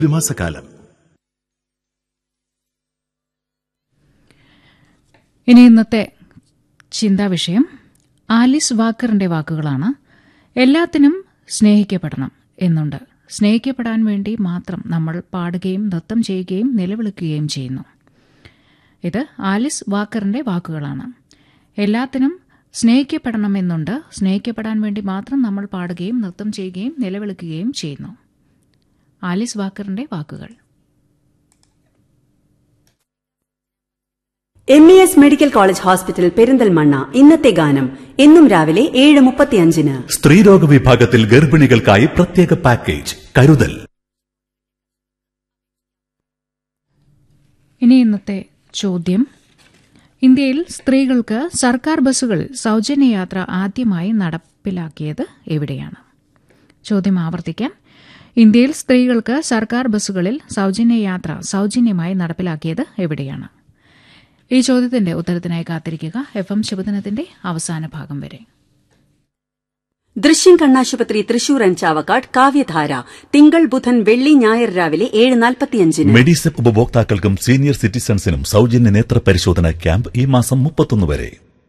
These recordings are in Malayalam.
ഒരു മാസക്കാലം ഇനി ഇന്നത്തെ ചിന്താവിഷയം ആലിസ് വാക്കറിന്റെ വാക്കുകളാണ് എല്ലാത്തിനും സ്നേഹിക്കപ്പെടണം എന്നുണ്ട് സ്നേഹിക്കപ്പെടാൻ വേണ്ടി മാത്രം നമ്മൾ പാടുകയും നൃത്തം ചെയ്യുകയും നിലവിളിക്കുകയും ചെയ്യുന്നു ഇത് ആലിസ് വാക്കറിന്റെ വാക്കുകളാണ് എല്ലാത്തിനും സ്നേഹിക്കപ്പെടണമെന്നുണ്ട് സ്നേഹിക്കപ്പെടാൻ വേണ്ടി മാത്രം നമ്മൾ പാടുകയും നൃത്തം ചെയ്യുകയും നിലവിളിക്കുകയും ചെയ്യുന്നു ആലിസ് വാക്കറിന്റെ വാക്കുകൾ M E S medical college hospital Perinthalmanna ഇന്നത്തെ ഗാനം എന്നും രാവിലെ ഏഴ് മുപ്പത്തിയഞ്ചിന് സ്ത്രീരോഗ വിഭാഗത്തിൽ ഗർഭിണികൾക്കായി പ്രത്യേക പാക്കേജ് കരുതൽ ഇനി ഇന്നത്തെ ചോദ്യം ഇന്ത്യയിൽ സ്ത്രീകൾക്ക് സർക്കാർ ബസ്സുകൾ സൗജന്യ യാത്ര ആദ്യമായി നടപ്പിലാക്കിയത് എവിടെയാണ് ചോദ്യം ആവർത്തിക്കാം ഇന്ത്യയിൽ സ്ത്രീകൾക്ക് സർക്കാർ ബസ്സുകളിൽ സൗജന്യ യാത്ര സൗജന്യമായി നടപ്പിലാക്കിയത് എവിടെയാണ് ഈ ചോദ്യത്തിന്റെ ഉത്തരത്തിനായി കാത്തിരിക്കുക എഫ് എം ശുഭദിനത്തിന്റെ അവസാന ഭാഗം വരെ ദൃശ്യം കണ്ണാശുപത്രി തൃശൂർ ആൻഡ് ചാവക്കാട് കാവ്യധാര തിങ്കൾ ബുധൻ വെള്ളി ഞായർ രാവിലെ ഏഴ് നാൽപ്പത്തിയഞ്ചിന് മെഡിസെപ്പ് ഉപഭോക്താക്കൾക്കും സീനിയർ സിറ്റിസൺസിനും സൗജന്യ നേത്ര പരിശോധന ക്യാമ്പ് ഈ മാസം മുപ്പത്തൊന്ന് വരെ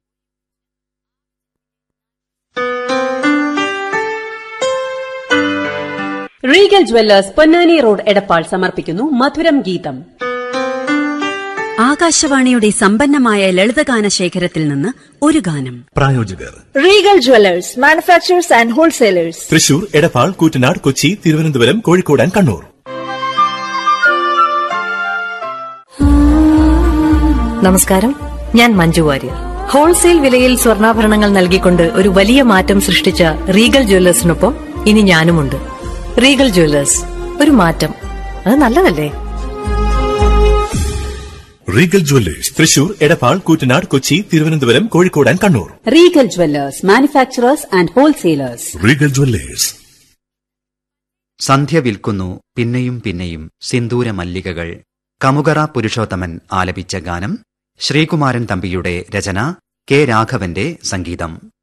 Regal jewellers Ponnani road Edappal സമർപ്പിക്കുന്നു മധുരം ഗീതം ആകാശവാണിയുടെ സമ്പന്നമായ ലളിതഗാന ശേഖരത്തിൽ നിന്ന് ഒരു ഗാനം പ്രായോജകർ Regal jewellers manufacturers and wholesalers Thrissur Edappal Koottanad Kochi Thiruvananthapuram Kozhikode and Kannur നമസ്കാരം ഞാൻ മഞ്ജു വാര്യർ ഹോൾസെയിൽ വിലയിൽ സ്വർണ്ണാഭരണങ്ങൾ നൽകിക്കൊണ്ട് ഒരു വലിയ മാറ്റം സൃഷ്ടിച്ച റീഗൽ ജ്വല്ലേഴ്സിനൊപ്പം ഇനി ഞാനുമുണ്ട് റീഗൽ ജ്വല്ലേഴ്സ് ഒരു മാറ്റം അത് നല്ലതല്ലേ Regal jewellers Thrissur Edappal Koottanad Kochi Thiruvananthapuram Kozhikode and Kannur Regal jewellers manufacturers and wholesalers Regal jewellers സന്ധ്യ വിൽക്കുന്നു പിന്നെയും പിന്നെയും സിന്ദൂര മല്ലികകൾ കമുകറ പുരുഷോത്തമൻ ആലപിച്ച ഗാനം ശ്രീകുമാരൻ തമ്പിയുടെ രചന കെ രാഘവന്റെ സംഗീതം